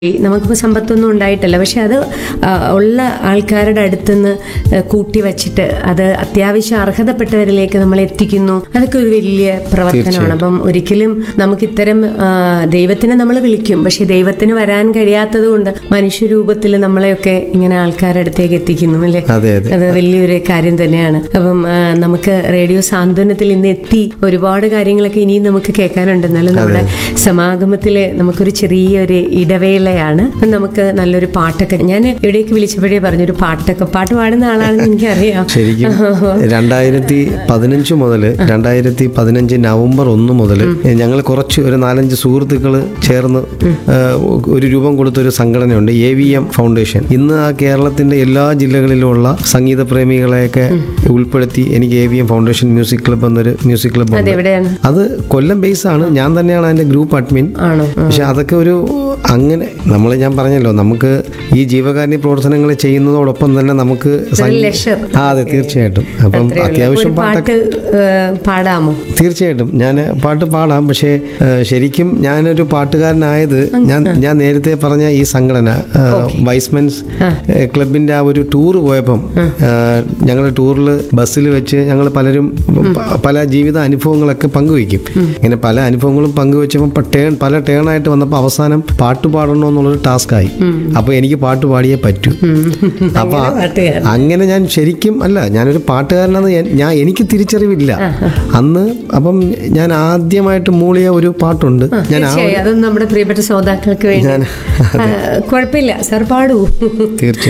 നമുക്കിപ്പോൾ സമ്പത്തൊന്നും ഉണ്ടായിട്ടല്ല പക്ഷെ അത് ആ, ഉള്ള ആൾക്കാരുടെ അടുത്തുനിന്ന് കൂട്ടി വച്ചിട്ട് അത് അത്യാവശ്യം അർഹതപ്പെട്ടവരിലേക്ക് നമ്മൾ എത്തിക്കുന്നു അതൊക്കെ ഒരു വലിയ പ്രവർത്തനമാണ് അപ്പം ഒരിക്കലും നമുക്ക് ഇത്തരം ആ, ദൈവത്തിനെ നമ്മൾ വിളിക്കും പക്ഷെ ദൈവത്തിന് വരാൻ കഴിയാത്തത് കൊണ്ട് മനുഷ്യരൂപത്തിൽ നമ്മളെയൊക്കെ ഇങ്ങനെ ആൾക്കാരുടെ അടുത്തേക്ക് എത്തിക്കുന്നു അല്ലേ അതെ അതെ അത് വലിയൊരു കാര്യം തന്നെയാണ് അപ്പം ആ, നമുക്ക് റേഡിയോ സാന്ത്വനത്തിൽ ഇന്ന് എത്തി ഒരുപാട് കാര്യങ്ങളൊക്കെ ഇനിയും നമുക്ക് കേൾക്കാനുണ്ട് എന്നാലും നമ്മുടെ സമാഗമത്തില് നമുക്കൊരു ചെറിയൊരു ഇടവേളയാണ് അപ്പം നമുക്ക് നല്ലൊരു പാട്ടൊക്കെ ഞാൻ ഇവിടേക്ക് വിളിച്ചപ്പോഴേ പറഞ്ഞൊരു പാട്ടൊക്കെ പാട്ട് പാടുന്ന ആളാണെന്ന് എനിക്കറിയാം ശരിക്കും രണ്ടായിരത്തി പതിനഞ്ച് മുതൽ രണ്ടായിരത്തി പതിനഞ്ച് നവംബർ ഒന്ന് മുതൽ ഞങ്ങൾ കുറച്ച് ഒരു നാലഞ്ച് സുഹൃത്തുക്കൾ ചേർന്ന് ആ, ഒരു രൂപം കൊടുത്ത ഒരു സംഘടനയുണ്ട് എ വി എം ഫൗണ്ടേഷൻ ഇന്ന് ആ കേരളത്തിന്റെ എല്ലാ ജില്ലകളിലുമുള്ള സംഗീത പ്രേമികളെയൊക്കെ ഉൾപ്പെടുത്തി എനിക്ക് A V M foundation music club എന്നൊരു മ്യൂസിക് ക്ലബ് ഉണ്ട് അതെവിടെയാണ് അത് കൊല്ലം ബേസ് ആണ് ഞാൻ തന്നെയാണ് അതിന്റെ ഗ്രൂപ്പ് അഡ്മിൻ ആണോ പക്ഷെ അതൊക്കെ ഒരു അങ്ങനെ നമ്മൾ ഞാൻ പറഞ്ഞല്ലോ നമുക്ക് ഈ ജീവകാരുണ്യ പ്രവർത്തനങ്ങൾ ചെയ്യുന്നതോടൊപ്പം തന്നെ നമുക്ക് സംഗീ- leisure. ആ അതെ തീർച്ചയായിട്ടും അപ്പം അത്രേ ഉള്ളൂ. അത്യാവശ്യം ഒരു പാട്ടൊക്കെ പാട്ട് ഏ, പാടാമോ തീർച്ചയായിട്ടും ഞാൻ പാട്ട് പാടാം പക്ഷേ ഏഹ്, ശരിക്കും ഞാനൊരു പാട്ടുകാരനായത് ഞാൻ ഞാൻ നേരത്തെ പറഞ്ഞ ഈ സംഘടന വൈസ്മെൻസ് ക്ലബിന്റെ ആ ഒരു ടൂർ പോയപ്പം ഞങ്ങൾ ടൂറിൽ ബസ്സിൽ വെച്ച് ഞങ്ങൾ പലരും പ- പല ജീവിത അനുഭവങ്ങളൊക്കെ പങ്കുവയ്ക്കും ഇങ്ങനെ പല അനുഭവങ്ങളും പങ്കുവെച്ചപ്പോൾ ടേൺ പല ടേണായിട്ട് വന്നപ്പോൾ അവസാനം പാട്ട് പാടണോ എന്നുള്ളൊരു ടാസ്ക് ആയി അപ്പോൾ എനിക്ക് പാട്ട് പാടിയേ പറ്റൂ അപ്പൊ ആ- പാട്ടുകാരൻ. അങ്ങനെ ഞാൻ ശരിക്കും അല്ല ഞാനൊരു പാട്ടുകാരനാണെന്ന് ഞാൻ- ഞാൻ എനിക്ക് തിരിച്ചറിവില്ല അന്ന് അപ്പം ഞാൻ ആദ്യമായിട്ട് മൂളിയ ഒരു പാട്ടുണ്ട് ഞാൻ ആ തീർച്ചയായും അതും നമ്മുടെ പ്രിയപ്പെട്ട ശ്രോതാക്കൾക്ക് വേണ്ടി ഞാൻ- ആ, കുഴപ്പമില്ല സാർ പാടൂ തീർച്ചയായും